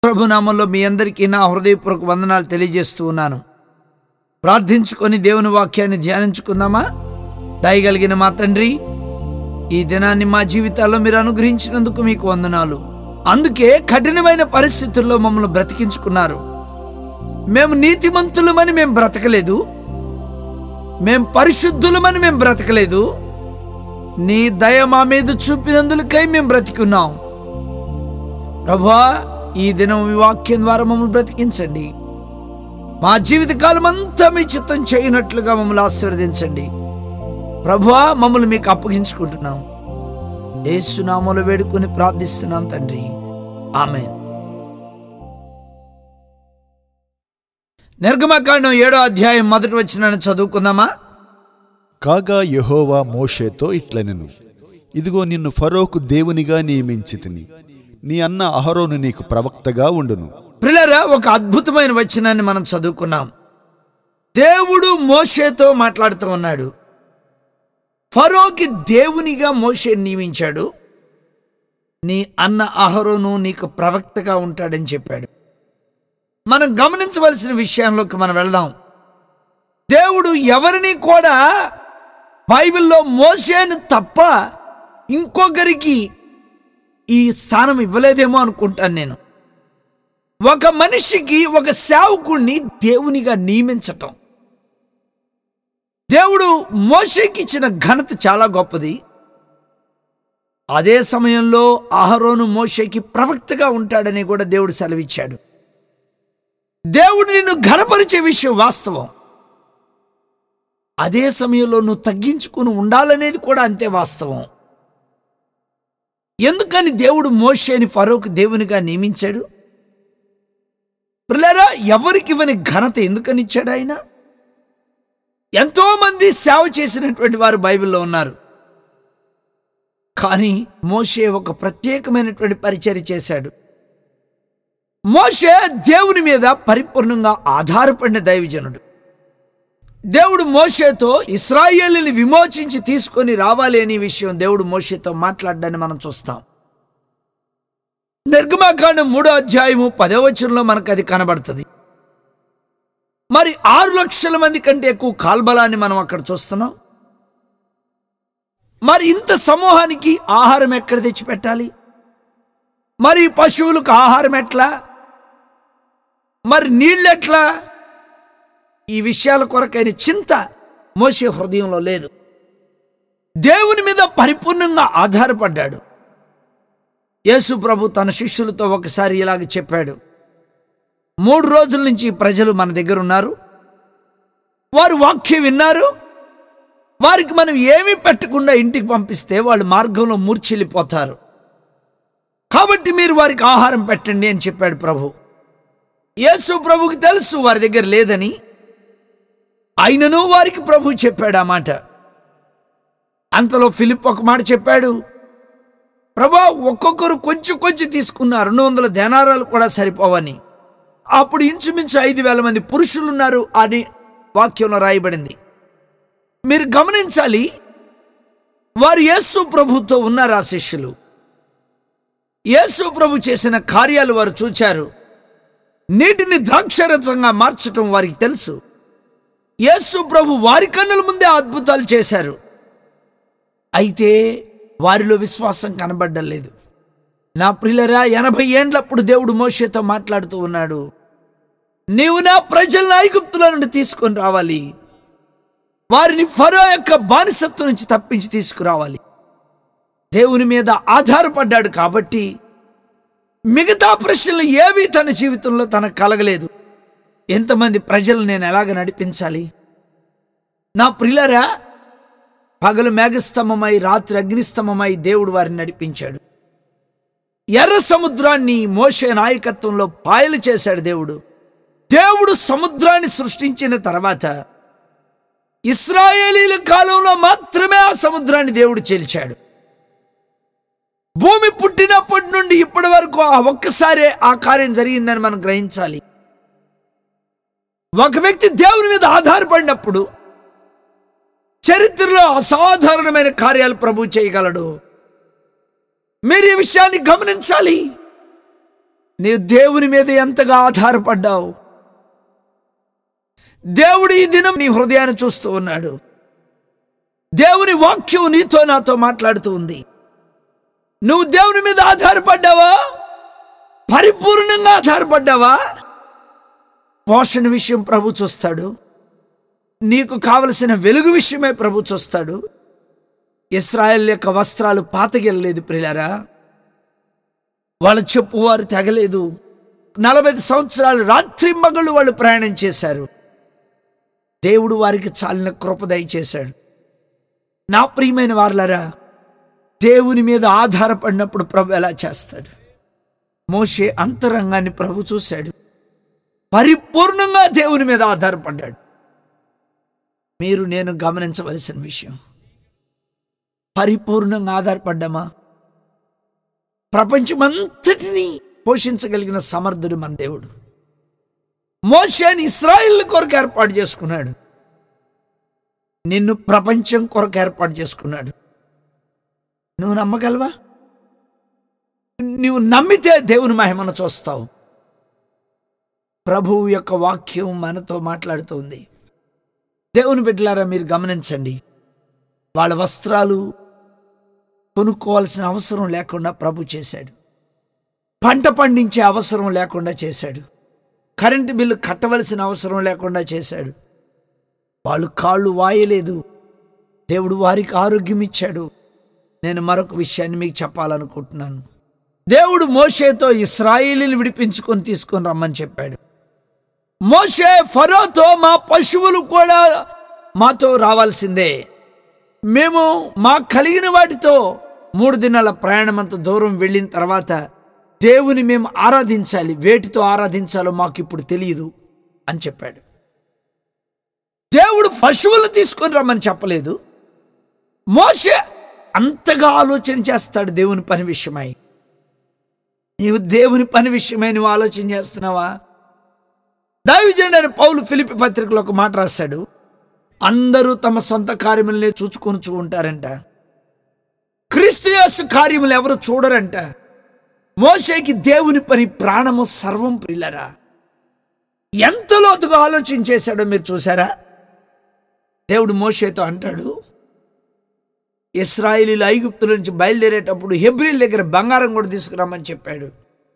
ప్రభు నామంలో మీ అందరికీ నా హృదయపూర్వక వందనాలు తెలియజేస్తూ ఉన్నాను ప్రార్థించుకొని దేవుని వాక్యాన్ని ధ్యానించుకుందామా దయగలిగిన మా తండ్రి ఈ దినాన్ని మా జీవితాల్లో మీరు అనుగ్రహించినందుకు మీకు వందనాలు అందుకే కఠినమైన పరిస్థితుల్లో మమ్మల్ని బ్రతికించుకున్నారు మేము నీతిమంతులమని మేము బ్రతకలేదు మేం పరిశుద్ధులమని మేము బ్రతకలేదు నీ దయ మా మీద చూపినందులకై మేము బ్రతికున్నాం ప్రభా ఈ దినం ఈ వాక్యం ద్వారా మమ్మల్ని బ్రతికించండి మా జీవితకాలం అంతా మీ చిత్తం చేయనట్లుగా మమ్మల్ని ఆశీర్వదించండి ప్రభా మమ్మల్ని మీకు అప్పగించుకుంటున్నాం ఏసునామలు వేడుకొని ప్రార్థిస్తున్నాం తండ్రి ఆమె నిర్గమకాండం ఏడో అధ్యాయం మొదటి వచ్చిన చదువుకుందామా కాగా యెహోవా మోషేతో ఇట్లనెను ఇదిగో నిన్ను ఫరోకు దేవునిగా నియమించితిని నీ అన్న అహరోను నీకు ప్రవక్తగా ఉండును ప్రిలరా ఒక అద్భుతమైన వచనాన్ని మనం చదువుకున్నాం దేవుడు మోషేతో మాట్లాడుతూ ఉన్నాడు ఫరోకి దేవునిగా మోషే నియమించాడు నీ అన్న అహరోను నీకు ప్రవక్తగా ఉంటాడని చెప్పాడు మనం గమనించవలసిన విషయంలోకి మనం వెళ్దాం దేవుడు ఎవరిని కూడా బైబిల్లో మోసేను తప్ప ఇంకొకరికి ఈ స్థానం ఇవ్వలేదేమో అనుకుంటాను నేను ఒక మనిషికి ఒక సేవకుణ్ణి దేవునిగా నియమించటం దేవుడు మోషేకి ఇచ్చిన ఘనత చాలా గొప్పది అదే సమయంలో అహరోను మోషేకి ప్రవక్తగా ఉంటాడని కూడా దేవుడు సెలవిచ్చాడు దేవుడు నిన్ను ఘనపరిచే విషయం వాస్తవం అదే సమయంలో నువ్వు తగ్గించుకుని ఉండాలనేది కూడా అంతే వాస్తవం ఎందుకని దేవుడు మోషేని ఫరోకు దేవునిగా నియమించాడు పిల్లరా ఎవరికి ఇవ్వని ఘనత ఎందుకని ఇచ్చాడు ఆయన ఎంతో మంది సేవ చేసినటువంటి వారు బైబిల్లో ఉన్నారు కానీ మోషే ఒక ప్రత్యేకమైనటువంటి పరిచర్య చేశాడు మోషే దేవుని మీద పరిపూర్ణంగా ఆధారపడిన దైవజనుడు దేవుడు మోషేతో ఇస్రాయేలీని విమోచించి తీసుకొని రావాలి అనే విషయం దేవుడు మోషేతో మాట్లాడడాన్ని మనం చూస్తాం నిర్గమాకాండం మూడో అధ్యాయము పదో వచనంలో మనకు అది కనబడుతుంది మరి ఆరు లక్షల మంది కంటే ఎక్కువ కాల్బలాన్ని మనం అక్కడ చూస్తున్నాం మరి ఇంత సమూహానికి ఆహారం ఎక్కడ తెచ్చిపెట్టాలి మరి ఈ పశువులకు ఆహారం ఎట్లా మరి నీళ్ళెట్లా ఈ విషయాల కొరకైన చింత మోసే హృదయంలో లేదు దేవుని మీద పరిపూర్ణంగా ఆధారపడ్డాడు యేసు ప్రభు తన శిష్యులతో ఒకసారి ఇలాగ చెప్పాడు మూడు రోజుల నుంచి ఈ ప్రజలు మన దగ్గర ఉన్నారు వారు వాక్యం విన్నారు వారికి మనం ఏమీ పెట్టకుండా ఇంటికి పంపిస్తే వాళ్ళు మార్గంలో మూర్చిల్లిపోతారు కాబట్టి మీరు వారికి ఆహారం పెట్టండి అని చెప్పాడు ప్రభు యేసు ప్రభుకి తెలుసు వారి దగ్గర లేదని అయినను వారికి ప్రభు చెప్పాడు ఆ మాట అంతలో ఫిలిప్ ఒక మాట చెప్పాడు ప్రభా ఒక్కొక్కరు కొంచెం కొంచెం తీసుకున్నారు రెండు వందల దేనారాలు కూడా సరిపోవని అప్పుడు ఇంచుమించు ఐదు వేల మంది పురుషులు ఉన్నారు అని వాక్యంలో రాయబడింది మీరు గమనించాలి వారు యేసు ప్రభుతో ఉన్నారు ఆ శిష్యులు యేసు ప్రభు చేసిన కార్యాలు వారు చూచారు నీటిని ద్రాక్షరసంగా మార్చటం వారికి తెలుసు యేసు ప్రభు వారి కన్నుల ముందే అద్భుతాలు చేశారు అయితే వారిలో విశ్వాసం కనబడ్డం లేదు నా ప్రియులరా ఎనభై ఏండ్లప్పుడు దేవుడు మోషేతో మాట్లాడుతూ ఉన్నాడు నీవు నా ప్రజలను ఐగుప్తుల నుండి తీసుకొని రావాలి వారిని ఫరో యొక్క బానిసత్వం నుంచి తప్పించి తీసుకురావాలి దేవుని మీద ఆధారపడ్డాడు కాబట్టి మిగతా ప్రశ్నలు ఏవి తన జీవితంలో తనకు కలగలేదు ఎంతమంది ప్రజలు నేను ఎలాగ నడిపించాలి నా ప్రియులరా పగలు మేఘస్తంభమై రాత్రి అగ్నిస్తంభమై దేవుడు వారిని నడిపించాడు ఎర్ర సముద్రాన్ని మోసే నాయకత్వంలో పాయలు చేశాడు దేవుడు దేవుడు సముద్రాన్ని సృష్టించిన తర్వాత ఇస్రాయేలీల కాలంలో మాత్రమే ఆ సముద్రాన్ని దేవుడు చేల్చాడు భూమి పుట్టినప్పటి నుండి ఇప్పటి వరకు ఆ ఒక్కసారే ఆ కార్యం జరిగిందని మనం గ్రహించాలి ఒక వ్యక్తి దేవుని మీద ఆధారపడినప్పుడు చరిత్రలో అసాధారణమైన కార్యాలు ప్రభు చేయగలడు మీరు ఈ విషయాన్ని గమనించాలి నీవు దేవుని మీద ఎంతగా ఆధారపడ్డావు దేవుడు ఈ దినం నీ హృదయాన్ని చూస్తూ ఉన్నాడు దేవుని వాక్యం నీతో నాతో మాట్లాడుతూ ఉంది నువ్వు దేవుని మీద ఆధారపడ్డావా పరిపూర్ణంగా ఆధారపడ్డావా పోషణ విషయం ప్రభు చూస్తాడు నీకు కావలసిన వెలుగు విషయమే ప్రభు చూస్తాడు ఇస్రాయల్ యొక్క వస్త్రాలు పాతగెళ్ళలేదు ప్రిలారా వాళ్ళ చెప్పు వారు తెగలేదు నలభై సంవత్సరాలు రాత్రి మగళ్ళు వాళ్ళు ప్రయాణం చేశారు దేవుడు వారికి చాలిన కృప దయచేశాడు నా ప్రియమైన వారులరా దేవుని మీద ఆధారపడినప్పుడు ప్రభు ఎలా చేస్తాడు మోషే అంతరంగాన్ని ప్రభు చూశాడు పరిపూర్ణంగా దేవుని మీద ఆధారపడ్డాడు మీరు నేను గమనించవలసిన విషయం పరిపూర్ణంగా ఆధారపడ్డామా ప్రపంచమంతటిని పోషించగలిగిన సమర్థుడు మన దేవుడు మోషేని ఇస్రాయిల్ కొరకు ఏర్పాటు చేసుకున్నాడు నిన్ను ప్రపంచం కొరకు ఏర్పాటు చేసుకున్నాడు నువ్వు నమ్మగలవా నువ్వు నమ్మితే దేవుని మహిమను చూస్తావు ప్రభువు యొక్క వాక్యం మనతో మాట్లాడుతుంది దేవుని బిడ్డలారా మీరు గమనించండి వాళ్ళ వస్త్రాలు కొనుక్కోవాల్సిన అవసరం లేకుండా ప్రభు చేశాడు పంట పండించే అవసరం లేకుండా చేశాడు కరెంటు బిల్లు కట్టవలసిన అవసరం లేకుండా చేశాడు వాళ్ళు కాళ్ళు వాయలేదు దేవుడు వారికి ఆరోగ్యం ఇచ్చాడు నేను మరొక విషయాన్ని మీకు చెప్పాలనుకుంటున్నాను దేవుడు మోషేతో ఇస్రాయిలీని విడిపించుకొని తీసుకొని రమ్మని చెప్పాడు మోషే ఫరోతో మా పశువులు కూడా మాతో రావాల్సిందే మేము మా కలిగిన వాటితో మూడు దినాల ప్రయాణం అంత దూరం వెళ్ళిన తర్వాత దేవుని మేము ఆరాధించాలి వేటితో ఆరాధించాలో మాకు ఇప్పుడు తెలియదు అని చెప్పాడు దేవుడు పశువులు తీసుకొని రమ్మని చెప్పలేదు మోషే అంతగా ఆలోచన చేస్తాడు దేవుని పని విషయమై నీవు దేవుని పని విషయమై నువ్వు ఆలోచన చేస్తున్నావా దావిజనుడైన పౌలు ఫిలిపి పత్రికలో ఒక మాట రాశాడు అందరూ తమ సొంత కార్యములనే చూచుకొని ఉంటారంట క్రీస్తు యేసు కార్యములు ఎవరు చూడరంట మోషేకి దేవుని పని ప్రాణము సర్వం ప్రిల్లరా ఎంత లోతుగా ఆలోచన చేశాడో మీరు చూసారా దేవుడు మోషేతో అంటాడు ఇస్రాయిలీలు ఐగుప్తుల నుంచి బయలుదేరేటప్పుడు హెబ్రిల్ దగ్గర బంగారం కూడా తీసుకురామని చెప్పాడు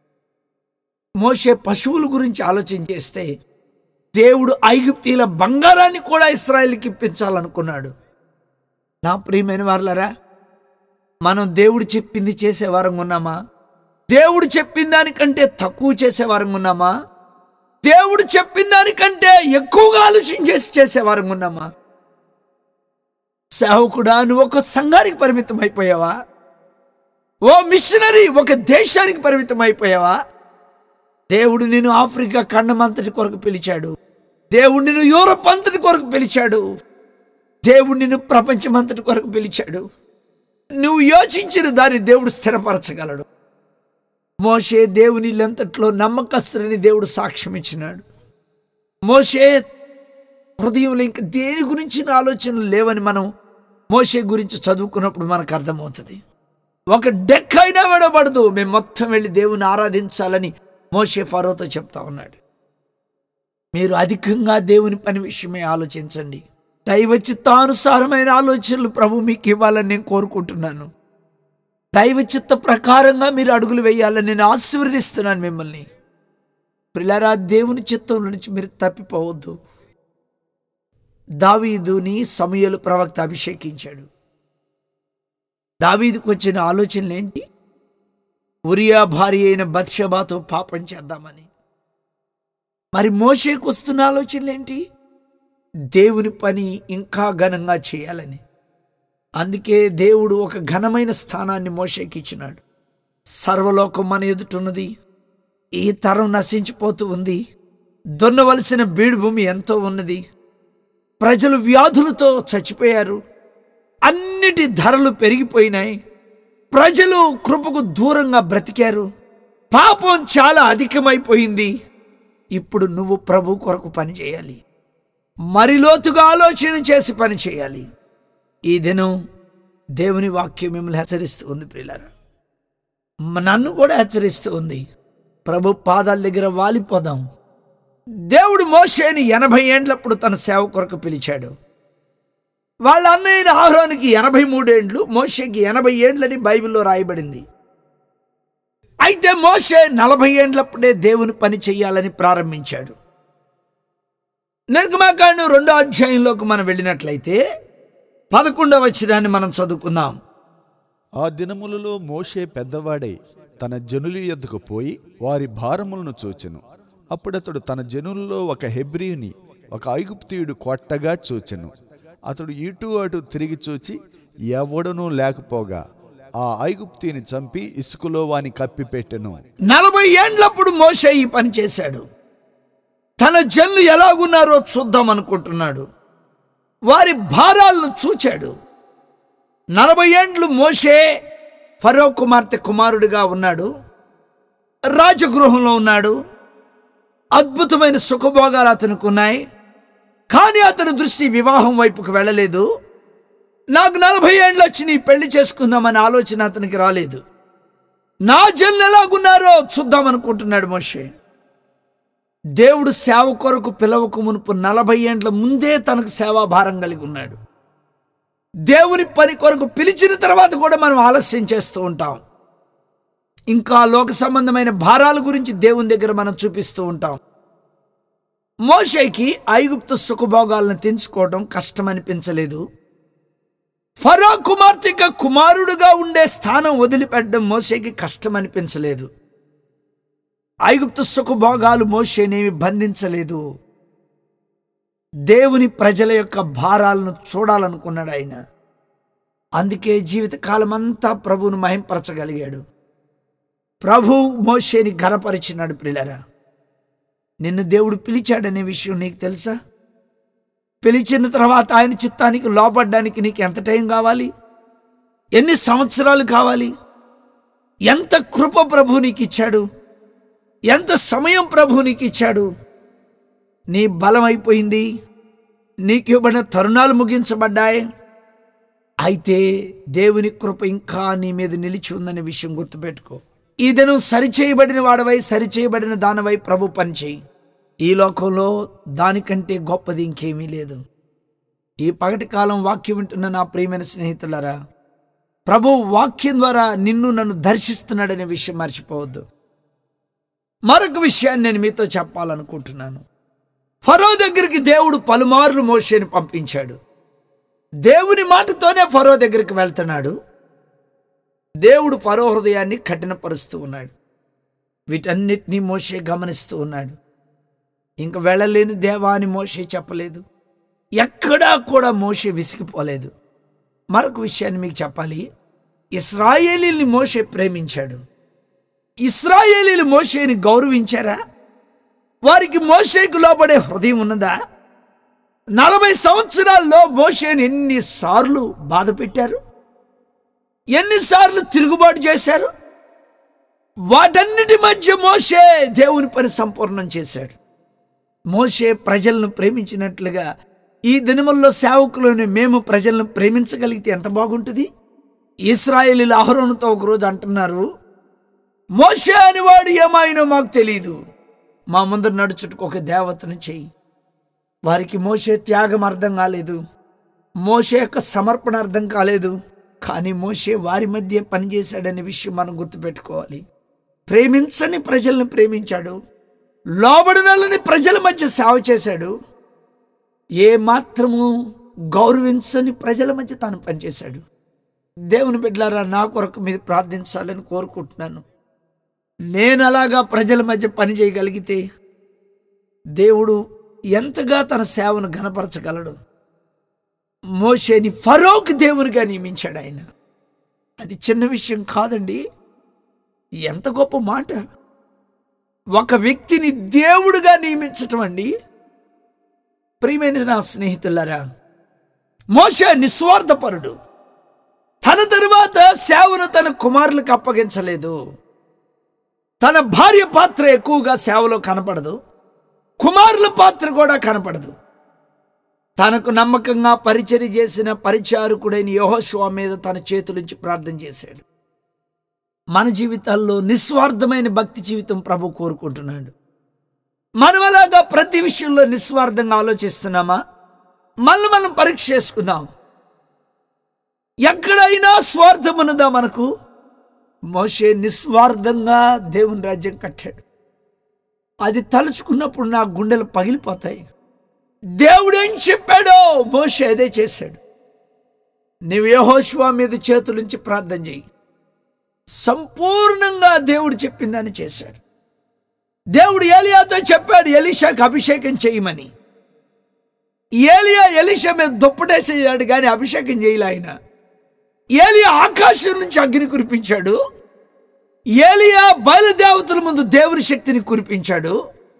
మోషే పశువుల గురించి ఆలోచన చేస్తే దేవుడు ఐగుప్తీల బంగారాన్ని కూడా ఇస్రాయిల్కి ఇప్పించాలనుకున్నాడు నా ప్రియమైన వాళ్ళరా మనం దేవుడు చెప్పింది చేసేవారం ఉన్నామా దేవుడు చెప్పిన దానికంటే తక్కువ చేసేవారం ఉన్నామా దేవుడు చెప్పిన దానికంటే ఎక్కువగా ఆలోచన చేసి చేసేవారం ఉన్నామా సేవకుడా నువ్వు ఒక సంఘానికి పరిమితం అయిపోయావా ఓ మిషనరీ ఒక దేశానికి పరిమితం అయిపోయావా దేవుడు నేను ఆఫ్రికా ఖండం అంతటి కొరకు పిలిచాడు దేవుడు నిన్ను యూరప్ అంతటి కొరకు పిలిచాడు దేవుడు నిన్ను ప్రపంచం అంతటి కొరకు పిలిచాడు నువ్వు యోచించిన దాన్ని దేవుడు స్థిరపరచగలడు మోషే దేవుని ఇల్లంతట్లో నమ్మకస్తులని దేవుడు సాక్ష్యం ఇచ్చినాడు మోషే హృదయంలో ఇంక దేని గురించి ఆలోచనలు లేవని మనం మోషే గురించి చదువుకున్నప్పుడు మనకు అర్థమవుతుంది ఒక డెక్ అయినా విడబడదు మేము మొత్తం వెళ్ళి దేవుని ఆరాధించాలని మోషే ఫరోతో చెప్తా ఉన్నాడు మీరు అధికంగా దేవుని పని విషయమే ఆలోచించండి దైవ చిత్తానుసారమైన ఆలోచనలు ప్రభు మీకు ఇవ్వాలని నేను కోరుకుంటున్నాను దైవ చిత్త ప్రకారంగా మీరు అడుగులు వేయాలని నేను ఆశీర్వదిస్తున్నాను మిమ్మల్ని పిల్లరా దేవుని చిత్తం నుంచి మీరు తప్పిపోవద్దు దావీదుని సమయలు ప్రవక్త అభిషేకించాడు దావీదుకు వచ్చిన ఆలోచనలు ఏంటి ఉరియా భార్య అయిన బత్షబాతో పాపం చేద్దామని మరి మోషేకు వస్తున్న ఆలోచనలు ఏంటి దేవుని పని ఇంకా ఘనంగా చేయాలని అందుకే దేవుడు ఒక ఘనమైన స్థానాన్ని మోషేకి ఇచ్చినాడు సర్వలోకం మన ఎదుటున్నది ఈ తరం నశించిపోతూ ఉంది దున్నవలసిన బీడు భూమి ఎంతో ఉన్నది ప్రజలు వ్యాధులతో చచ్చిపోయారు అన్నిటి ధరలు పెరిగిపోయినాయి ప్రజలు కృపకు దూరంగా బ్రతికారు పాపం చాలా అధికమైపోయింది ఇప్పుడు నువ్వు ప్రభు కొరకు పని చేయాలి మరి లోతుగా ఆలోచన చేసి పని చేయాలి ఈ దినం దేవుని వాక్యం మిమ్మల్ని హెచ్చరిస్తూ ఉంది ప్రియులారా మ- నన్ను కూడా హెచ్చరిస్తూ ఉంది ప్రభు పాదాల దగ్గర వాలిపోదాం దేవుడు మోషేని ఎనభై ఏండ్లప్పుడు తన సేవ కొరకు పిలిచాడు వాళ్ళ అన్నయ్యన ఆహ్వానికి ఎనభై మూడేండ్లు మోషేకి ఎనభై ఏండ్లని బైబిల్లో రాయబడింది అయితే మోషే నలభై ఏండ్లప్పుడే దేవుని పని చెయ్యాలని ప్రారంభించాడు నిర్గమాకాండం రెండో అధ్యాయంలోకి మనం వెళ్ళినట్లయితే పదకొండవ వచనాన్ని మనం చదువుకుందాం ఆ దినములలో మోషే పెద్దవాడై తన జనుల యొద్దకు పోయి వారి భారములను చూచెను అప్పుడతడు తన జనుల్లో ఒక హెబ్రియుని ఒక ఐగుప్తియుడు కొట్టగా చూచెను అతడు ఇటు అటు తిరిగి చూచి ఎవడనూ లేకపోగా ఆ ఐగుప్తిని చంపి ఇసుకలో వాని కప్పిపెట్టెను నలభై ఏండ్లప్పుడు మోషే ఈ పని చేశాడు తన జన్లు ఎలాగున్నారో చూద్దాం అనుకుంటున్నాడు వారి భారాలను చూచాడు నలభై ఏండ్లు మోషే ఫరో కుమార్తె కుమారుడిగా ఉన్నాడు రాజగృహంలో ఉన్నాడు అద్భుతమైన సుఖభోగాలు అతనికి ఉన్నాయి కానీ అతని దృష్టి వివాహం వైపుకు వెళ్ళలేదు నాకు నలభై ఏండ్లు వచ్చి నీ పెళ్లి చేసుకుందామనే ఆలోచన అతనికి రాలేదు నా జన్లు ఎలాగున్నారో చూద్దాం అనుకుంటున్నాడు మోషే దేవుడు సేవ కొరకు పిలవకు మునుపు నలభై ఏండ్ల ముందే తనకు సేవా భారం కలిగి ఉన్నాడు దేవుని పని కొరకు పిలిచిన తర్వాత కూడా మనం ఆలస్యం చేస్తూ ఉంటాం ఇంకా లోక సంబంధమైన భారాల గురించి దేవుని దగ్గర మనం చూపిస్తూ ఉంటాం మోషేకి ఐగుప్తు సుఖభోగాలను తెంచుకోవడం కష్టం అనిపించలేదు ఫరో కుమార్తెక కుమారుడుగా ఉండే స్థానం వదిలిపెట్టడం మోషేకి కష్టం అనిపించలేదు ఐగుప్తు సుఖభోగాలు మోషేనేమి బంధించలేదు దేవుని ప్రజల యొక్క భారాలను చూడాలనుకున్నాడు ఆయన అందుకే జీవితకాలం అంతా ప్రభువును మహింపరచగలిగాడు ప్రభు మోషేని ఘనపరిచినాడు ప్రిలరా నిన్ను దేవుడు పిలిచాడనే విషయం నీకు తెలుసా పిలిచిన తర్వాత ఆయన చిత్తానికి లోపడ్డానికి నీకు ఎంత టైం కావాలి ఎన్ని సంవత్సరాలు కావాలి ఎంత కృప ప్రభు నీకు ఇచ్చాడు ఎంత సమయం ప్రభు నీకు ఇచ్చాడు నీ బలం అయిపోయింది నీకు ఇవ్వబడిన తరుణాలు ముగించబడ్డాయి అయితే దేవుని కృప ఇంకా నీ మీద నిలిచి ఉందనే విషయం గుర్తుపెట్టుకో ఈ దినం సరిచేయబడిన వాడవై సరిచేయబడిన దానవై ప్రభు పనిచేయి ఈ లోకంలో దానికంటే గొప్పది ఇంకేమీ లేదు ఈ పగటి కాలం వాక్యం వింటున్న నా ప్రియమైన స్నేహితులారా ప్రభు వాక్యం ద్వారా నిన్ను నన్ను దర్శిస్తున్నాడనే విషయం మర్చిపోవద్దు మరొక విషయాన్ని నేను మీతో చెప్పాలనుకుంటున్నాను ఫరో దగ్గరికి దేవుడు పలుమార్లు మోషేని పంపించాడు దేవుని మాటతోనే ఫరో దగ్గరికి వెళ్తున్నాడు దేవుడు ఫరో హృదయాన్ని కఠినపరుస్తూ ఉన్నాడు వీటన్నిటినీ మోషే గమనిస్తూ ఉన్నాడు ఇంక వెళ్ళలేని దేవా అని మోషే చెప్పలేదు ఎక్కడా కూడా మోషే విసిగిపోలేదు మరొక విషయాన్ని మీకు చెప్పాలి ఇస్రాయేలీల్ని మోషే ప్రేమించాడు ఇస్రాయేలీలు మోషేని గౌరవించారా వారికి మోషేకు లోబడే హృదయం ఉన్నదా నలభై సంవత్సరాల్లో మోషేని ఎన్నిసార్లు బాధ పెట్టారు ఎన్నిసార్లు తిరుగుబాటు చేశారు వాటన్నిటి మధ్య మోషే దేవుని పని సంపూర్ణం చేశాడు మోషే ప్రజలను ప్రేమించినట్లుగా ఈ దినముల్లో సేవకులను మేము ప్రజలను ప్రేమించగలిగితే ఎంత బాగుంటుంది ఇస్రాయేలీల అహరోనుతో ఒకరోజు అంటున్నారు మోషే అనేవాడు ఏమైనా మాకు తెలియదు మా ముందర నడుచుటకు ఒక దేవతను చెయ్యి వారికి మోషే త్యాగం అర్థం కాలేదు మోషే యొక్క సమర్పణ అర్థం కాలేదు కానీ మోషే వారి మధ్య పనిచేశాడనే విషయం మనం గుర్తుపెట్టుకోవాలి ప్రేమించని ప్రజలను ప్రేమించాడు లోబడినలని ప్రజల మధ్య సేవ చేశాడు ఏ మాత్రము గౌరవించని ప్రజల మధ్య తాను పనిచేశాడు దేవుని బిడ్డలారా నా కొరకు మీరు ప్రార్థించాలని కోరుకుంటున్నాను నేను అలాగా ప్రజల మధ్య పని చేయగలిగితే దేవుడు ఎంతగా తన సేవను ఘనపరచగలడు మోషేని ఫరోక్ దేవునిగా నియమించాడు ఆయన అది చిన్న విషయం కాదండి ఎంత గొప్ప మాట ఒక వ్యక్తిని దేవుడుగా నియమించటం అండి ప్రియమైన నా స్నేహితులారా మోషే నిస్వార్థపరుడు తన తరువాత సేవను తన కుమారులకు అప్పగించలేదు తన భార్య పాత్ర ఎక్కువగా సేవలో కనపడదు కుమారుల పాత్ర కూడా కనపడదు తనకు నమ్మకంగా పరిచర్య చేసిన పరిచారకుడైన యెహోషువ మీద తన చేతులుంచి ప్రార్థన చేశాడు మన జీవితాల్లో నిస్వార్థమైన భక్తి జీవితం ప్రభు కోరుకుంటున్నాడు మనం అలాగా ప్రతి విషయంలో నిస్వార్థంగా ఆలోచిస్తున్నామా మళ్ళీ మనం పరీక్ష చేసుకుందాం ఎక్కడైనా స్వార్థం ఉన్నదా మనకు మోషే నిస్వార్థంగా దేవుని రాజ్యం కట్టాడు అది తలుచుకున్నప్పుడు నా గుండెలు పగిలిపోతాయి దేవుడేం చెప్పాడో మోషే అదే చేశాడు నీవు యెహోషువ మీద చేతులుంచి ప్రార్థన చేయి సంపూర్ణంగా దేవుడు చెప్పిందని చేశాడు దేవుడు ఏలియాతో చెప్పాడు ఎలీషాకు అభిషేకం చేయమని ఏలియా ఎలీషా మీద దుప్పటేసేయాడు కానీ అభిషేకం చేయలే ఆయన ఏలియా ఆకాశం నుంచి అగ్ని కురిపించాడు ఏలియా బయలుదేవతల ముందు దేవుని శక్తిని కురిపించాడు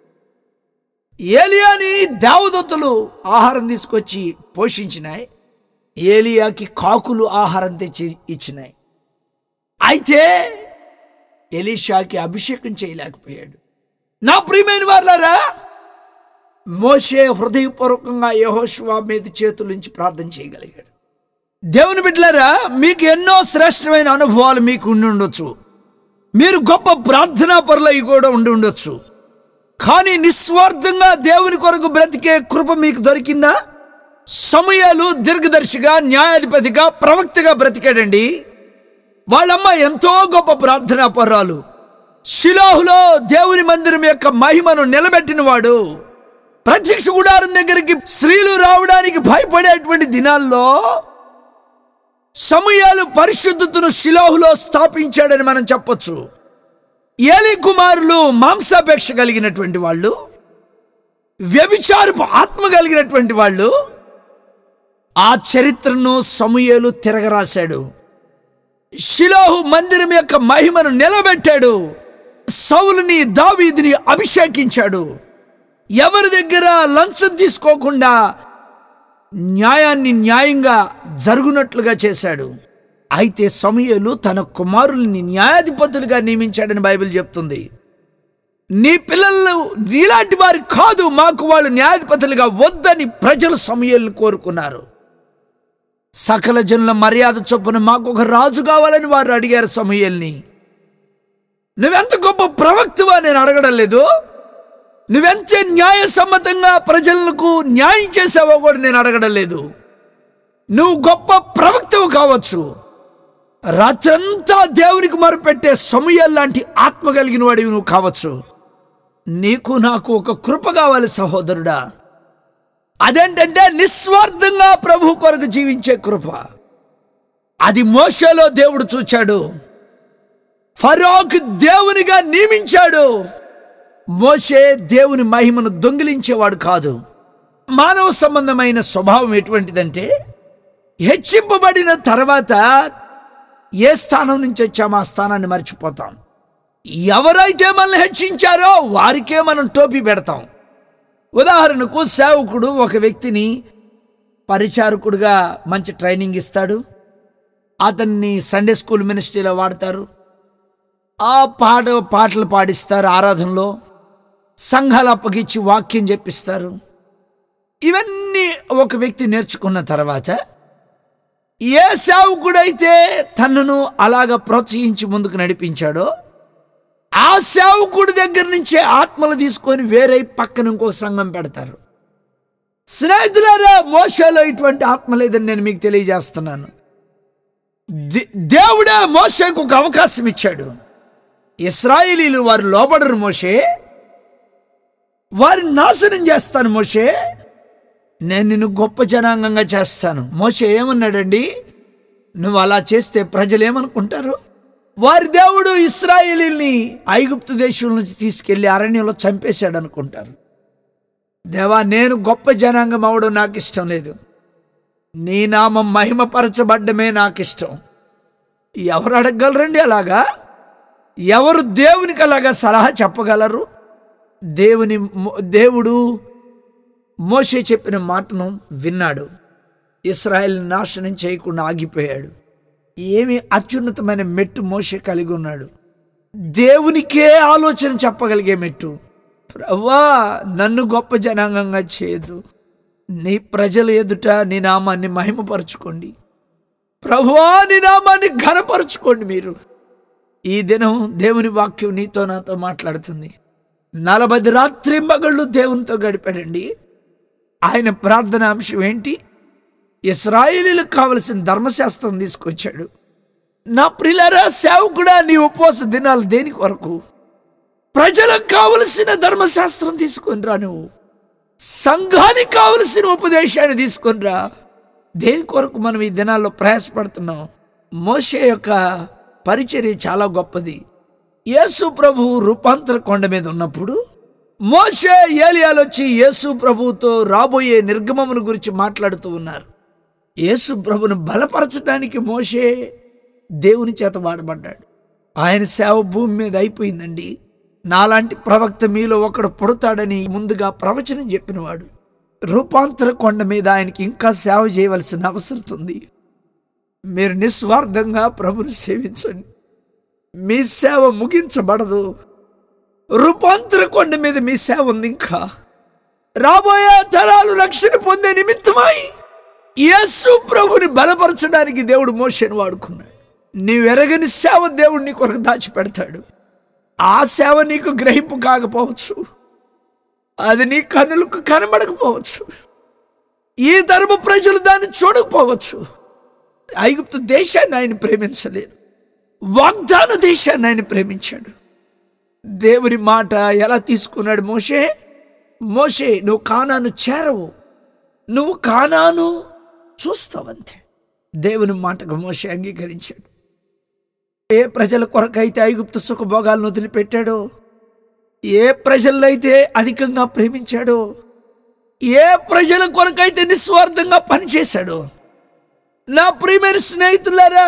ఏలియాని దేవదత్తులు ఆహారం తీసుకొచ్చి పోషించినాయి ఏలియాకి కాకులు ఆహారం తెచ్చి ఇచ్చినాయి అయితే ఎలీషాకి అభిషేకం చేయలేకపోయాడు నా ప్రియమైన వాళ్ళారా మోషే హృదయపూర్వకంగా యహోశివా మీద చేతులుంచి ప్రార్థన చేయగలిగాడు దేవుని బిడ్డలారా మీకు ఎన్నో శ్రేష్టమైన అనుభవాలు మీకు ఉండి ఉండొచ్చు మీరు గొప్ప ప్రార్థనా పరులై కూడా ఉండి ఉండొచ్చు కానీ నిస్వార్థంగా దేవుని కొరకు బ్రతికే కృప మీకు దొరికిందా సమయాలు దీర్ఘదర్శిగా న్యాయాధిపతిగా ప్రవక్తగా బ్రతికాడండి వాళ్ళమ్మ ఎంతో గొప్ప ప్రార్థనా పర్రాలు శిలోహులో దేవుని మందిరం యొక్క మహిమను నిలబెట్టిన వాడు ప్రత్యక్ష గుడారం దగ్గరికి స్త్రీలు రావడానికి భయపడేటువంటి దినాల్లో సమయాలు పరిశుద్ధతను శిలోహులో స్థాపించాడని మనం చెప్పొచ్చు ఏలి కుమారులు మాంసాపేక్ష కలిగినటువంటి వాళ్ళు వ్యభిచారపు ఆత్మ కలిగినటువంటి వాళ్ళు ఆ చరిత్రను సమూయేలు తిరగరాశాడు శిలోహు మందిరం యొక్క మహిమను నిలబెట్టాడు సౌలుని దావీదిని అభిషేకించాడు ఎవరి దగ్గర లంచం తీసుకోకుండా న్యాయాన్ని న్యాయంగా జరుగునట్లుగా చేశాడు అయితే సమయలు తన కుమారుల్ని న్యాయాధిపతులుగా నియమించాడని బైబిల్ చెప్తుంది నీ పిల్లలు నీలాంటి వారు కాదు మాకు వాళ్ళు న్యాయాధిపతులుగా వద్దని ప్రజలు సమయాలను కోరుకున్నారు సకల జనుల మర్యాద చొప్పున మాకు ఒక రాజు కావాలని వారు అడిగారు సమయల్ని నువ్వెంత గొప్ప ప్రవక్తవా నేను అడగడం లేదు నువ్వెంత న్యాయసమ్మతంగా ప్రజలకు న్యాయం చేసావో కూడా నేను అడగడం లేదు నువ్వు గొప్ప ప్రవక్తవు కావచ్చు రాత్రంతా దేవునికి మరుపెట్టే సమయం లాంటి ఆత్మ కలిగిన వాడివి నువ్వు కావచ్చు నీకు నాకు ఒక కృప కావాలి సహోదరుడా అదేంటంటే నిస్వార్థంగా ప్రభు కొరకు జీవించే కృప అది మోషలో దేవుడు చూచాడు ఫరోక్ దేవునిగా నియమించాడు మోషే దేవుని మహిమను దొంగిలించేవాడు కాదు మానవ సంబంధమైన స్వభావం ఎటువంటిదంటే హెచ్చింపబడిన తర్వాత ఏ స్థానం నుంచి వచ్చామో ఆ స్థానాన్ని మర్చిపోతాం ఎవరైతే మనల్ని హెచ్చించారో వారికే మనం టోపీ పెడతాం ఉదాహరణకు సేవకుడు ఒక వ్యక్తిని పరిచారకుడుగా మంచి ట్రైనింగ్ ఇస్తాడు అతన్ని సండే స్కూల్ మినిస్ట్రీలో వాడతారు ఆ పాట పాటలు పాడిస్తారు ఆరాధనలో సంఘాలు అప్పగిచ్చి వాక్యం చెప్పిస్తారు ఇవన్నీ ఒక వ్యక్తి నేర్చుకున్న తర్వాత ఏ సేవకుడైతే తనను అలాగ ప్రోత్సహించి ముందుకు నడిపించాడో ఆ సేవకుడి దగ్గర నుంచే ఆత్మలు తీసుకొని వేరే పక్కన ఇంకో సంఘం పెడతారు స్నేహితులారా మోసలో ఇటువంటి ఆత్మ లేదని నేను మీకు తెలియజేస్తున్నాను దే- దేవుడే మోషకు ఒక అవకాశం ఇచ్చాడు ఇస్రాయిలీలు వారు లోబడరు మోషే వారిని నాశనం చేస్తాను మోషే నేను నిన్ను గొప్ప జనాంగంగా చేస్తాను మోషే ఏమన్నాడండి నువ్వు అలా చేస్తే ప్రజలు ఏమనుకుంటారు వారి దేవుడు ఇస్రాయేలీల్ని ఐగుప్తు దేశం నుంచి తీసుకెళ్లి అరణ్యంలో చంపేశాడు అనుకుంటారు దేవా నేను గొప్ప జనాంగం అవడం నాకు ఇష్టం లేదు నీ నామం మహిమపరచబడ్డమే నాకు ఇష్టం ఎవరు అడగగలరండి అలాగా ఎవరు దేవునికి అలాగా సలహా చెప్పగలరు దేవుని మో- దేవుడు మోషే చెప్పిన మాటను విన్నాడు ఇస్రాయల్ నాశనం చేయకుండా ఆగిపోయాడు ఏమి అత్యున్నతమైన మెట్టు మోషే కలిగి ఉన్నాడు దేవునికే ఆలోచన చెప్పగలిగే మెట్టు ప్రవ్వా నన్ను గొప్ప జనాంగంగా చేయదు నీ ప్రజల ఎదుట నీ నామాన్ని మహిమపరచుకోండి ప్రభువా నీ నామాన్ని ఘనపరచుకోండి మీరు ఈ దినం దేవుని వాక్యం నీతో నాతో మాట్లాడుతుంది నలభై రాత్రి మగళ్ళు దేవునితో గడిపాడండి ఆయన ప్రార్థన అంశం ఏంటి ఇస్రాయేలీలకు కావలసిన ధర్మశాస్త్రం తీసుకొచ్చాడు నా ప్రిలరా సేవకుడా నీ ఉపవాస దినాలు దేని కొరకు ప్రజలకు కావలసిన ధర్మశాస్త్రం తీసుకొని రా నువ్వు సంఘానికి కావలసిన ఉపదేశాన్ని తీసుకొని రా దేని కొరకు మనం ఈ దినాల్లో ప్రయాసపడుతున్నాం మోషే యొక్క పరిచర్య చాలా గొప్పది యేసు ప్రభు రూపాంతర కొండ మీద ఉన్నప్పుడు మోషే ఏలియాలు వచ్చి యేసు ప్రభువుతో రాబోయే నిర్గమమును గురించి మాట్లాడుతూ ఉన్నారు యేసు ప్రభును బలపరచడానికి మోషే దేవుని చేత వాడబడ్డాడు ఆయన సేవ భూమి మీద అయిపోయిందండి నాలాంటి ప్రవక్త మీలో ఒకడు పుడతాడని ముందుగా ప్రవచనం చెప్పినవాడు రూపాంతర కొండ మీద ఆయనకి ఇంకా సేవ చేయవలసిన అవసరం ఉంది మీరు నిస్వార్థంగా ప్రభుని సేవించండి మీ సేవ ముగించబడదు రూపాంతర కొండ మీద మీ సేవ ఉంది ఇంకా రాబోయే తరాలు రక్షణ పొందే నిమిత్తమై యేసు ప్రభుని బలపరచడానికి దేవుడు మోషని వాడుకున్నాడు నీవెరగని సేవ దేవుడు నీ కొరకు దాచిపెడతాడు ఆ సేవ నీకు గ్రహింపు కాకపోవచ్చు అది నీ కన్నులకు కనబడకపోవచ్చు ఈ ధర్మ ప్రజలు దాన్ని చూడకపోవచ్చు ఐగుప్తు దేశాన్ని ఆయన ప్రేమించలేదు వాగ్దాన దేశాన్ని ఆయన ప్రేమించాడు దేవుని మాట ఎలా తీసుకున్నాడు మోషే మోషే నువ్వు కానాను చేరవు నువ్వు కానాను చూస్తావంతే దేవుని మాటకు మోషే అంగీకరించాడు ఏ ప్రజల కొరకైతే ఐగుప్తు సుఖభోగాలను వదిలిపెట్టాడో ఏ ప్రజలైతే అధికంగా ప్రేమించాడో ఏ ప్రజల కొరకైతే నిస్వార్థంగా పనిచేశాడో నా ప్రియమైన స్నేహితులారా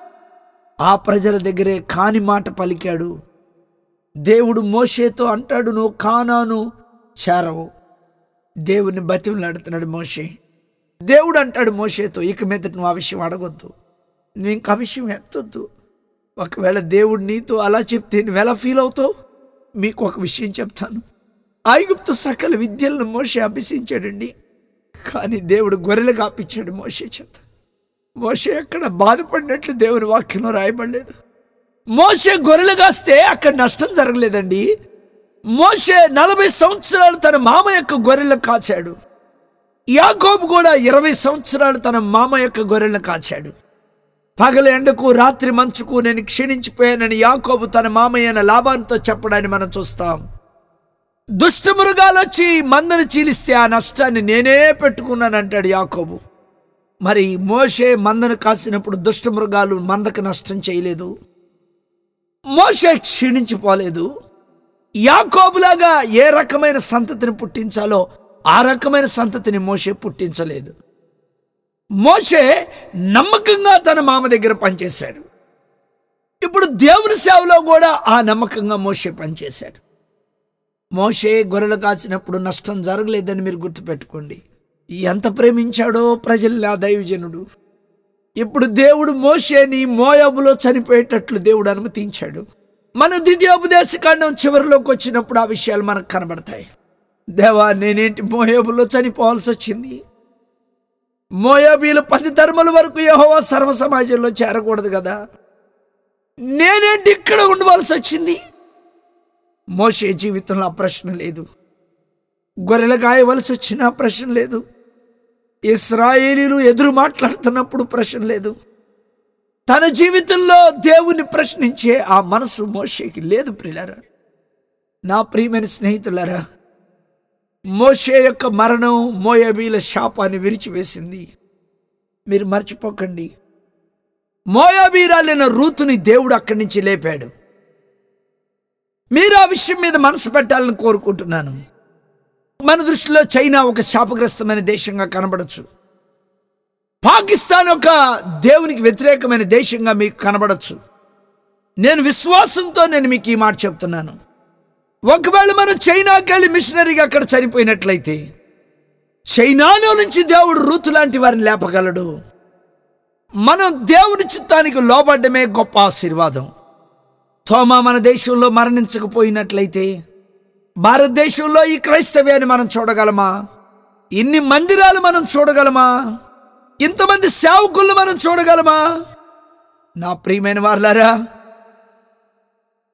ఆ ప్రజల దగ్గరే కాని మాట పలికాడు దేవుడు మోషేతో అంటాడు నువ్వు కానాను చేరవు దేవుని బతిమలాడుతున్నాడు మోషే దేవుడు అంటాడు మోషేతో ఇక మీద నువ్వు ఆ విషయం అడగొద్దు నువ్వు ఇంకా ఆ విషయం ఎత్తొద్దు ఒకవేళ దేవుడు నీతో అలా చెప్తే నువ్వు ఎలా ఫీల్ అవుతావు మీకు ఒక విషయం చెప్తాను ఐగుప్తు సకల విద్యలను మోషే అభ్యసించాడండి కానీ దేవుడు గొర్రెలు కాపించాడు మోషే చేత మోషే అక్కడ బాధపడినట్లు దేవుని వాక్యంలో రాయబడలేదు మోషే గొర్రెలు కాస్తే అక్కడ నష్టం జరగలేదండి మోషే నలభై సంవత్సరాలు తన మామ యొక్క గొర్రెలను కాచాడు యాకోబు కూడా ఇరవై సంవత్సరాలు తన మామ యొక్క గొర్రెలను కాచాడు పగల ఎండకు రాత్రి మంచుకు నేను క్షీణించిపోయానని యాకోబు తన మామయ్యన లాభాంతో చెప్పడాన్ని మనం చూస్తాం దుష్ట మృగాలు వచ్చి మందను చీలిస్తే ఆ నష్టాన్ని నేనే పెట్టుకున్నానంటాడు యాకోబు మరి మోషే మందను కాసినప్పుడు దుష్ట మృగాలు మందకు నష్టం చేయలేదు మోషే క్షీణించిపోలేదు యాకోబులాగా ఏ రకమైన సంతతిని పుట్టించాలో ఆ రకమైన సంతతిని మోషే పుట్టించలేదు మోషే నమ్మకంగా తన మామ దగ్గర పనిచేశాడు ఇప్పుడు దేవుని సేవలో కూడా ఆ నమ్మకంగా మోషే పనిచేశాడు మోషే గొర్రెలు కాచినప్పుడు నష్టం జరగలేదని మీరు గుర్తుపెట్టుకోండి ఎంత ప్రేమించాడో ప్రజల్ని ఆ దైవజనుడు ఇప్పుడు దేవుడు మోషేని మోయాబులో చనిపోయేటట్లు దేవుడు అనుమతించాడు మన ద్వితీయోపదేశ కాండం చివరిలోకి వచ్చినప్పుడు ఆ విషయాలు మనకు కనబడతాయి దేవా నేనేంటి మోయాబులో చనిపోవాల్సి వచ్చింది మోయాబీలు పది ధర్మల వరకు యెహోవా సర్వ సమాజంలో చేరకూడదు కదా నేనేంటి ఇక్కడ ఉండవలసి వచ్చింది మోషే జీవితంలో ఆ ప్రశ్న లేదు గొర్రెలు గాయవలసి వచ్చిన ఆ ప్రశ్న లేదు ఇస్రాయేలీలు ఎదురు మాట్లాడుతున్నప్పుడు ప్రశ్న లేదు తన జీవితంలో దేవుని ప్రశ్నించే ఆ మనసు మోషేకి లేదు ప్రియులారా నా ప్రియమైన స్నేహితులారా మోషే యొక్క మరణం మోయబీల శాపాన్ని విరిచివేసింది మీరు మర్చిపోకండి మోయాబీరాలైన రూతుని దేవుడు అక్కడి నుంచి లేపాడు మీరు ఆ విషయం మీద మనసు పెట్టాలని కోరుకుంటున్నాను మన దృష్టిలో చైనా ఒక శాపగ్రస్తమైన దేశంగా కనబడచ్చు పాకిస్తాన్ ఒక దేవునికి వ్యతిరేకమైన దేశంగా మీకు కనబడచ్చు నేను విశ్వాసంతో నేను మీకు ఈ మాట చెప్తున్నాను ఒకవేళ మనం చైనాకి వెళ్ళి మిషనరీగా అక్కడ చనిపోయినట్లయితే చైనాలో నుంచి దేవుడు రూతు లాంటి వారిని లేపగలడు మనం దేవుని చిత్తానికి లోబడ్డమే గొప్ప ఆశీర్వాదం తోమా మన దేశంలో మరణించకపోయినట్లయితే భారతదేశంలో ఈ క్రైస్తవ్యాన్ని మనం చూడగలమా ఇన్ని మందిరాలు మనం చూడగలమా ఇంతమంది సేవకులను మనం చూడగలమా నా ప్రియమైన వారులారా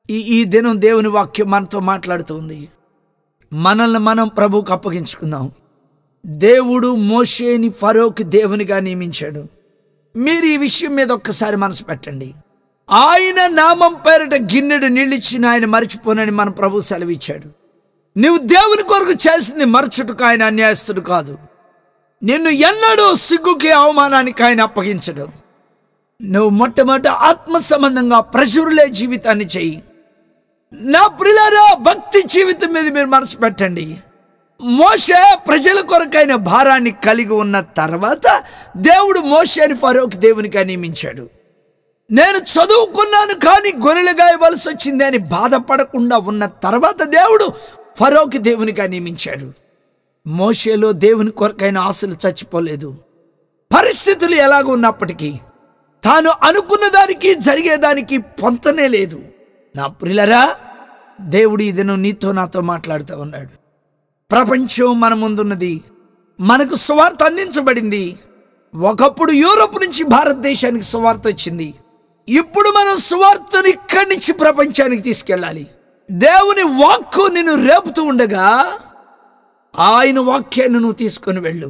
ఈ ఈ దినం దేవుని వాక్యం మనతో మాట్లాడుతుంది మనల్ని మనం ప్రభువుకు అప్పగించుకుందాం దేవుడు మోషేని ఫరోకి దేవునిగా నియమించాడు మీరు ఈ విషయం మీద ఒక్కసారి మనసు పెట్టండి ఆయన నామం పేరిట గిన్నెడు నీళ్ళిచ్చిన ఆయన మరిచిపోనని మన ప్రభు సెలవిచ్చాడు నువ్వు దేవుని కొరకు చేసింది మరచుటకు ఆయన అన్యాయస్తుడు కాదు నిన్ను ఎన్నడూ సిగ్గుకి అవమానానికి ఆయన అప్పగించడు నువ్వు మొట్టమొదట ఆత్మ సంబంధంగా ప్రజురులే జీవితాన్ని చెయ్యి నా ప్రిలారా భక్తి జీవితం మీద మీరు మనసు పెట్టండి మోషే ప్రజల కొరకైన భారాన్ని కలిగి ఉన్న తర్వాత దేవుడు మోషేని ఫరోకి దేవునిగా నియమించాడు నేను చదువుకున్నాను కానీ గొర్రెలుగా ఇవ్వాల్సి వచ్చింది అని బాధపడకుండా ఉన్న తర్వాత దేవుడు ఫరోకి దేవునిగా నియమించాడు మోషేలో దేవుని కొరకైన ఆశలు చచ్చిపోలేదు పరిస్థితులు ఎలాగ ఉన్నప్పటికీ తాను అనుకున్న దానికి జరిగేదానికి పొంతనే లేదు నా ప్రిలరా దేవుడు ఈ దినం నీతో నాతో మాట్లాడుతూ ఉన్నాడు ప్రపంచం మన ముందున్నది మనకు సువార్త అందించబడింది ఒకప్పుడు యూరోప్ నుంచి భారతదేశానికి సువార్త వచ్చింది ఇప్పుడు మనం సువార్తను ఇక్కడి నుంచి ప్రపంచానికి తీసుకెళ్ళాలి దేవుని వాక్కు నిన్ను రేపుతూ ఉండగా ఆయన వాక్యాన్ని నువ్వు తీసుకొని వెళ్ళు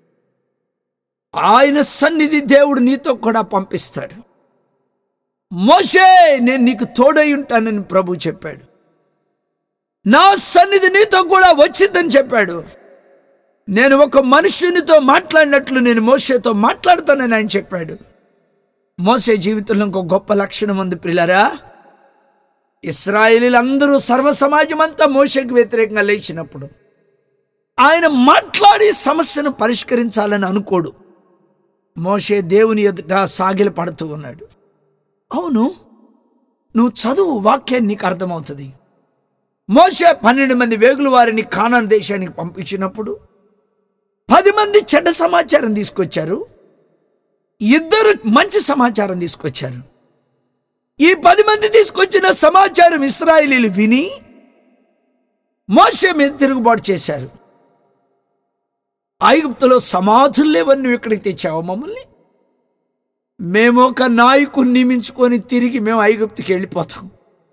ఆయన సన్నిధి దేవుడు నీతో కూడా పంపిస్తాడు మోషే నేను నీకు తోడై ఉంటానని ప్రభు చెప్పాడు నా సన్నిధి నీతో కూడా వచ్చిందని చెప్పాడు నేను ఒక మనుషునితో మాట్లాడినట్లు నేను మోసేతో మాట్లాడతానని ఆయన చెప్పాడు మోసే జీవితంలో ఇంకో గొప్ప లక్షణం ఉంది ప్రిలరా ఇస్రాయేలీలందరూ సర్వ సమాజం అంతా మోసేకి వ్యతిరేకంగా లేచినప్పుడు ఆయన మాట్లాడి సమస్యను పరిష్కరించాలని అనుకోడు మోషే దేవుని ఎదుట సాగిల పడుతూ ఉన్నాడు అవును నువ్వు చదువు వాక్యాన్ని నీకు అర్థమవుతుంది మోషే పన్నెండు మంది వేగుల వారిని కానాన్ దేశానికి పంపించినప్పుడు పది మంది చెడ్డ సమాచారం తీసుకొచ్చారు ఇద్దరు మంచి సమాచారం తీసుకొచ్చారు ఈ పది మంది తీసుకొచ్చిన సమాచారం ఇస్రాయేలీలు విని మోషే మీద తిరుగుబాటు చేశారు ఐగుప్తులో సమాధులు లేవని నువ్వు ఇక్కడికి తెచ్చావు మమ్మల్ని మేము ఒక నాయకుని నియమించుకొని తిరిగి మేము ఐగుప్తుకి వెళ్ళిపోతాం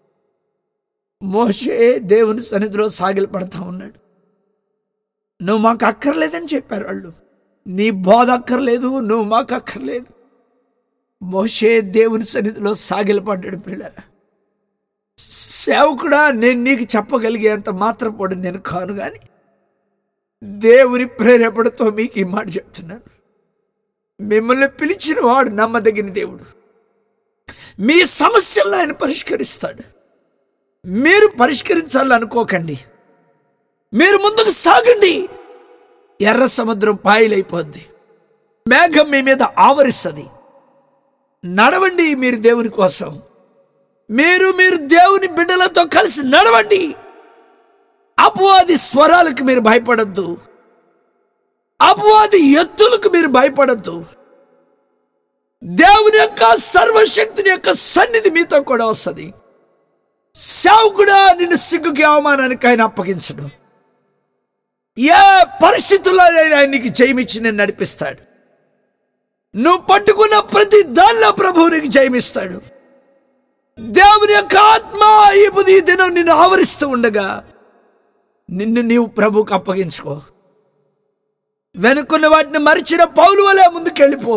మోషే దేవుని సన్నిధిలో సాగిలు పడతా ఉన్నాడు నువ్వు మాకు అక్కర్లేదని చెప్పారు వాళ్ళు నీ బోధ అక్కర్లేదు నువ్వు మాకు అక్కర్లేదు మోషే దేవుని సన్నిధిలో సాగిలపడ్డాడు పిల్లరా సేవకుడా నేను నీకు చెప్పగలిగేంత మాత్రపోడు నేను కాను కానీ దేవుని ప్రేరేపణతో మీకు ఈ మాట చెప్తున్నాను మిమ్మల్ని పిలిచిన వాడు నమ్మదగిన దేవుడు మీ సమస్యలను ఆయన పరిష్కరిస్తాడు మీరు పరిష్కరించాలనుకోకండి మీరు ముందుకు సాగండి ఎర్ర సముద్రం పాయలైపోద్ది మేఘం మీ మీద ఆవరిస్తుంది నడవండి మీరు దేవుని కోసం మీరు మీరు దేవుని బిడ్డలతో కలిసి నడవండి అపవాది స్వరాలకు మీరు భయపడద్దు అపవాది ఎత్తులకు మీరు భయపడద్దు దేవుని యొక్క సర్వశక్తిని యొక్క సన్నిధి మీతో కూడా వస్తుంది సేవకుడా నిన్ను సిగ్గుకి అవమానానికి ఆయన అప్పగించడు ఏ పరిస్థితుల్లో ఆయన నీకు జయమిచ్చి నేను నడిపిస్తాడు నువ్వు పట్టుకున్న ప్రతి దానిలో ప్రభువు నీకు జయమిస్తాడు దేవుని యొక్క ఆత్మ ఈ ఈ దినం నిన్ను ఆవరిస్తూ ఉండగా నిన్ను నీవు ప్రభువుకు అప్పగించుకో వెనుకున్న వాటిని మరిచిన పౌలు వలె ముందుకెళ్ళిపో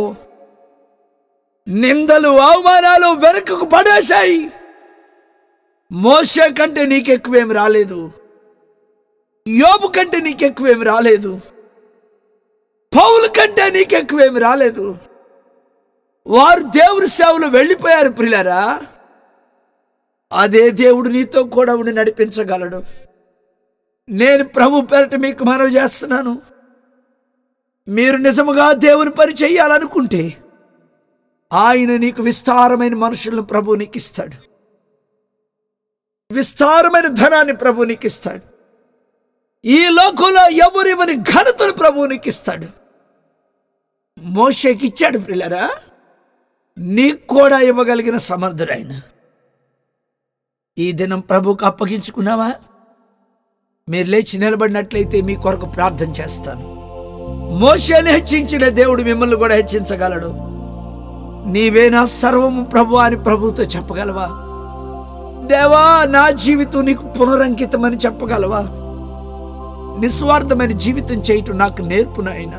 నిందలు అవమానాలు వెనుకకు పడేశాయి మోసే కంటే నీకెక్కువేమి రాలేదు యోబు కంటే నీకెక్కువేమి రాలేదు పౌలు కంటే నీకెక్కువేమి రాలేదు వారు దేవుని సేవలు వెళ్ళిపోయారు ప్రిలరా అదే దేవుడు నీతో కూడా ఉండి నడిపించగలడు నేను ప్రభు పేరట మీకు మనవి చేస్తున్నాను మీరు నిజముగా దేవుని పని చెయ్యాలనుకుంటే ఆయన నీకు విస్తారమైన మనుషులను ప్రభు నీకు ఇస్తాడు విస్తారమైన ధనాన్ని ప్రభు నీకు ఇస్తాడు ఈ లోకంలో ఎవరివని ఘనతను ప్రభు నీకు ఇస్తాడు మోషేకి ఇచ్చాడు ప్రిల్లరా నీకు కూడా ఇవ్వగలిగిన సమర్థుడైన ఈ దినం ప్రభుకు అప్పగించుకున్నావా మీరు లేచి నిలబడినట్లయితే మీ కొరకు ప్రార్థన చేస్తాను మోషేని హెచ్చించిన దేవుడు మిమ్మల్ని కూడా హెచ్చించగలడు నీవేనా సర్వము ప్రభు అని ప్రభుతో చెప్పగలవా దేవా నా జీవితం నీకు పునరంకితమని చెప్పగలవా నిస్వార్థమైన జీవితం చేయటం నాకు నేర్పు నాయనా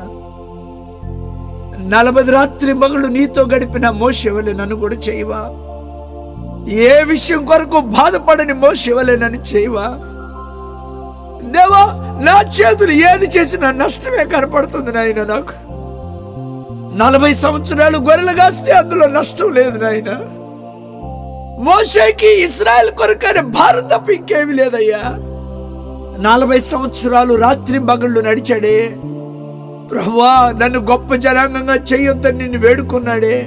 నలభై రాత్రి మగుళ్ళు నీతో గడిపిన మోసవలే నన్ను కూడా చేయవా ఏ విషయం కొరకు బాధపడని మోసవలే నన్ను చేయవా దేవా నా చేతులు ఏది చేసినా నష్టమే కనపడుతుంది నాయన నాకు నలభై సంవత్సరాలు గొర్రెలు కాస్తే అందులో నష్టం లేదు నాయన మోషేకి ఇస్రాయల్ కొరకనే భారత తప్ప ఇంకేమీ లేదయ్యా నలభై సంవత్సరాలు రాత్రి మగళ్ళు నడిచాడే ప్రభువా నన్ను గొప్ప జనాంగంగా చెయ్యొద్దని నిన్ను వేడుకున్నాడే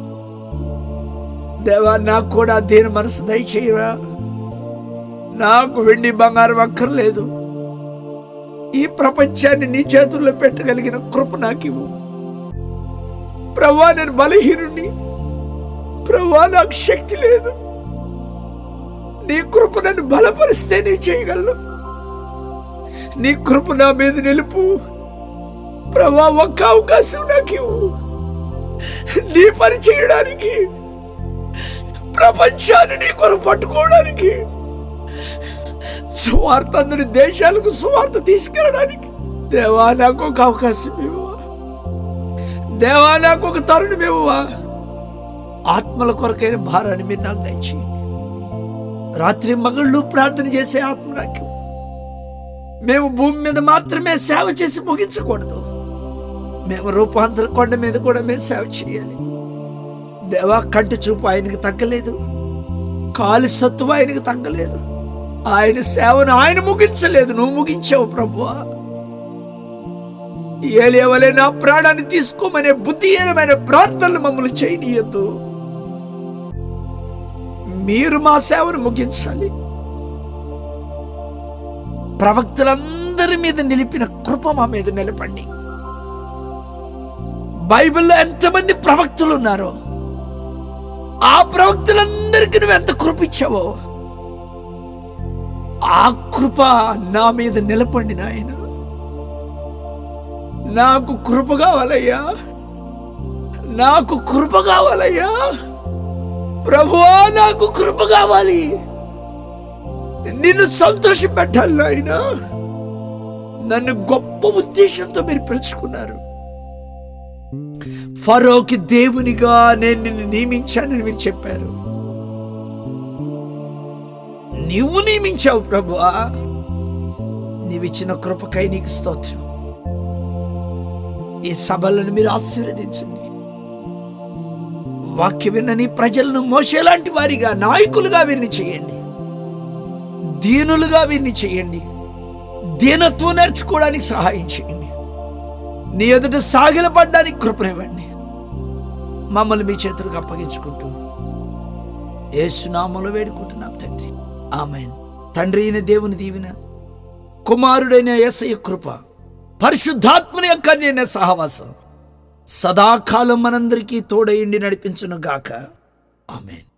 దేవా నాకు కూడా దీని మనసు దయచేయరా నాకు వెండి బంగారం అక్కర్లేదు ఈ ప్రపంచాన్ని నీ చేతుల్లో పెట్టగలిగిన కృప నాకు ఇవ్వు ప్రభా నేను బలహీనుణ్ణి ప్రభా నాకు శక్తి లేదు నీ కృప నన్ను బలపరిస్తే నీ చేయగలను నీ కృప నా మీద నిలుపు ప్రభా ఒక్క అవకాశం నాకు ఇవ్వు నీ పని చేయడానికి ప్రపంచాన్ని నీ కొరకు పట్టుకోవడానికి సువార్త అందరి దేశాలకు సువార్త తీసుకెళ్ళడానికి దేవా నాకు ఒక అవకాశం ఇవ్వవా దేవా నాకు ఒక తరుణం ఇవ్వవా ఆత్మల కొరకైన భారాన్ని మీరు నాకు దయచేయండి రాత్రి మగళ్ళు ప్రార్థన చేసే ఆత్మ నాకు ఇవ్వు. మేము భూమి మీద మాత్రమే సేవ చేసి ముగించకూడదు మేము రూపాంతర కొండ మీద కూడా మేము సేవ చేయాలి దేవా కంటి చూపు ఆయనకు తగ్గలేదు కాలి సత్తువ ఆయనకు తగ్గలేదు ఆయన సేవను ఆయన ముగించలేదు నువ్వు ముగించావు ప్రభువా ఏలేవలే నా ప్రాణాన్ని తీసుకోమనే బుద్ధిహీనమైన ప్రార్థనలు మమ్మల్ని చేయనీయద్దు మీరు మా సేవను ముగించాలి ప్రవక్తలందరి మీద నిలిపిన కృప మా మీద నిలపండి బైబిల్లో ఎంతమంది ప్రవక్తలు ఉన్నారో ఆ ప్రవక్తలందరికీ నువ్వు ఎంత కృప ఇచ్చావో ఆ కృప నా మీద నిలపండి నాయన నాకు కృప కావాలయ్యా నాకు కృప కావాలయ్యా ప్రభువా నాకు కృప కావాలి నిన్ను సంతోష పెట్టాలి నాయన నన్ను గొప్ప ఉద్దేశంతో మీరు పిలుచుకున్నారు ఫరోకి దేవునిగా నేను నిన్ను నియమించానని మీరు చెప్పారు నీవు నియమించావు ప్రభువా నీవిచ్చిన కృపకై నీకు స్తోత్రం ఈ సభలను మీరు ఆశీర్వదించండి వాక్య విన్న నీ ప్రజలను మోసేలాంటి వారిగా నాయకులుగా వీరిని చేయండి దీనులుగా వీరిని చేయండి దీనత్వం నేర్చుకోవడానికి సహాయం చేయండి నీ ఎదుట సాగిలపడ్డానికి కృపనివ్వండి మమ్మల్ని మీ చేతులకు అప్పగించుకుంటూ ఏసునామలు వేడుకుంటున్నాం తండ్రి ఆమెన్ తండ్రి అయిన దేవుని దీవెన కుమారుడైన యేసయ్య కృప పరిశుద్ధాత్మని యొక్క నేను సహవాసం సదాకాలం మనందరికీ తోడయిండి నడిపించును గాక ఆమెన్